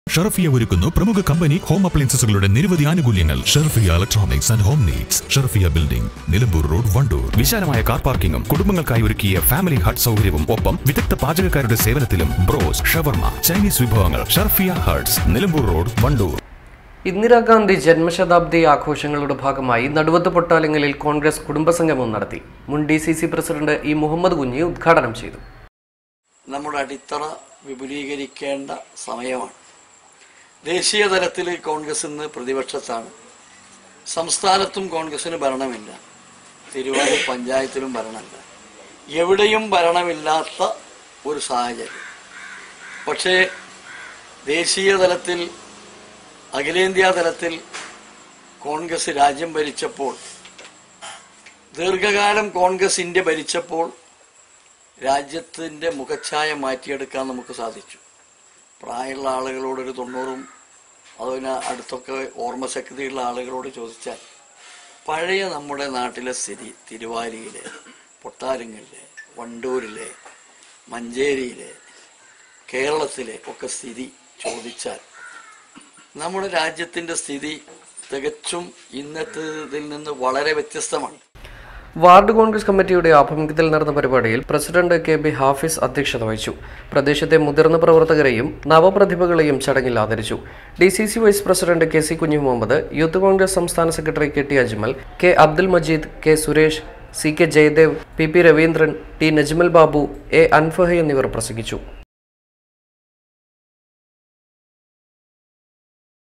ഷർഫിയ ഒരുക്കുന്നു പ്രമുഖ company home അപ്ലയൻസസുകളുടെ നിരവധി ആനുകൂല്യങ്ങൾ Sharfiya electronics and home needs Sharfiya building Nilambur road Wandoor വിശാലമായ കാർ പാർക്കിംഗും കുടുംബങ്ങൾക്കായി ഒരുക്കിയ ഫാമിലി ഹട്ട് സൗകര്യവും ഒപ്പം വിദഗ്ധ പാചകക്കാരുടെ സേവനത്തിലും ബ്രോസ് ഷവർമ ചൈനീസ് വിഭവങ്ങൾ ഷർഫിയ ഹട്ട്സ് നിലമ്പൂർ റോഡ് വണ്ടൂർ ഇന്ദിരാഗാന്ധി ജന്മശതാബ്ദി ആഘോഷങ്ങളുടെ ഭാഗമായി നടുവത്ത് പൊട്ടാലിങ്ങലിൽ കോൺഗ്രസ് കുടുംബസംഗമം നടത്തി മുൻ D C C president E Muhammad Kunhi ഉദ്ഘാടനം ചെയ്തു നമ്മുടെ അടിത്തറ വിപുലീകരിക്കേണ്ട സമയമാണ് ദേശീയ തലത്തിൽ കോൺഗ്രസ് ഇന്ന് പ്രതിപക്ഷത്താണ് സംസ്ഥാനത്തും കോൺഗ്രസിന് ഭരണമില്ല തിരുവാരൂർ പഞ്ചായത്തിലും ഭരണമില്ല എവിടെയും ഭരണമില്ലാത്ത ഒരു സാഹചര്യം പക്ഷേ ദേശീയ തലത്തിൽ അഖിലേന്ത്യാ തലത്തിൽ കോൺഗ്രസ് രാജ്യം ഭരിച്ചപ്പോൾ ദീർഘകാലം കോൺഗ്രസ് ഇന്ത്യ ഭരിച്ചപ്പോൾ രാജ്യത്തിൻ്റെ മുഖച്ഛായ മാറ്റിയെടുക്കാൻ നമുക്ക് സാധിച്ചു പ്രായമുള്ള ആളുകളോട് ഒരു തൊണ്ണൂറും അതിന് അടുത്തൊക്കെ ഓർമ്മശക്തിയുള്ള ആളുകളോട് ചോദിച്ചാൽ പഴയ നമ്മുടെ നാട്ടിലെ സ്ഥിതി തിരുവാലിയിലെ പൊട്ടാലിങ്ങലിലെ വണ്ടൂരിലെ മഞ്ചേരിയിലെ കേരളത്തിലെ ഒക്കെ സ്ഥിതി ചോദിച്ചാൽ നമ്മുടെ രാജ്യത്തിൻ്റെ സ്ഥിതി തികച്ചും ഇന്നത്തേതിൽ നിന്ന് വളരെ വ്യത്യസ്തമാണ് വാർഡ് കോൺഗ്രസ് കമ്മിറ്റിയുടെ ആഭിമുഖ്യത്തിൽ നടന്ന പരിപാടിയിൽ പ്രസിഡന്റ് കെ ബി ഹാഫിസ് അധ്യക്ഷത വഹിച്ചു പ്രദേശത്തെ മുതിർന്ന പ്രവർത്തകരെയും നവപ്രതിഭകളെയും ചടങ്ങിൽ ആദരിച്ചു D C C vice president K C Kunhu Muhammad youth Congress സംസ്ഥാന secretary K T Ajmal K Abdul Majeed K Suresh C K Jayadev P P Raveendran T Najmal Babu A Anfaha എന്നിവർ പ്രസംഗിച്ചു